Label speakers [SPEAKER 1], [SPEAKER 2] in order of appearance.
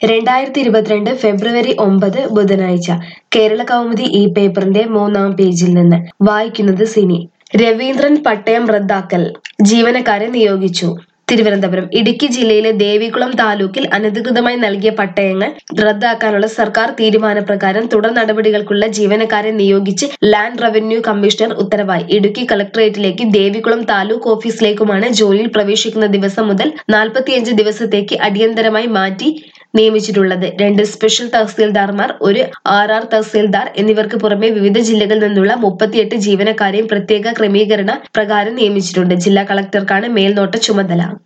[SPEAKER 1] രണ്ടായിരത്തി ഇരുപത്തിരണ്ട് ഫെബ്രുവരി ഒമ്പത് ബുധനാഴ്ച കേരള കൗമുദി ഈ പേപ്പറിന്റെ മൂന്നാം പേജിൽ നിന്ന് വായിക്കുന്നത് സിനി രവീന്ദ്രൻ പട്ടയം റദ്ദാക്കൽ ജീവനക്കാരെ നിയോഗിച്ചു തിരുവനന്തപുരം ഇടുക്കി ജില്ലയിലെ ദേവികുളം താലൂക്കിൽ അനധികൃതമായി നൽകിയ പട്ടയങ്ങൾ റദ്ദാക്കാനുള്ള സർക്കാർ തീരുമാനപ്രകാരം തുടർ നടപടികൾക്കുള്ള ജീവനക്കാരെ നിയോഗിച്ച് ലാൻഡ് റവന്യൂ കമ്മീഷണർ ഉത്തരവായി ഇടുക്കി കളക്ടറേറ്റിലേക്ക് ദേവികുളം താലൂക്ക് ഓഫീസിലേക്കുമാണ് ജോലിയിൽ പ്രവേശിക്കുന്ന ദിവസം മുതൽ നാൽപ്പത്തിയഞ്ച് ദിവസത്തേക്ക് അടിയന്തരമായി മാറ്റി നിയമിച്ചിട്ടുള്ളത് രണ്ട് സ്പെഷ്യൽ തഹസീൽദാർമാർ ഒരു ആർ ആർ തഹസീൽദാർ എന്നിവർക്ക് പുറമെ വിവിധ ജില്ലകളിൽ നിന്നുള്ള മുപ്പത്തിയെട്ട് ജീവനക്കാരെയും പ്രത്യേക ക്രമീകരണ പ്രകാരം നിയമിച്ചിട്ടുണ്ട് ജില്ലാ കളക്ടർക്കാണ് മേൽനോട്ട ചുമതല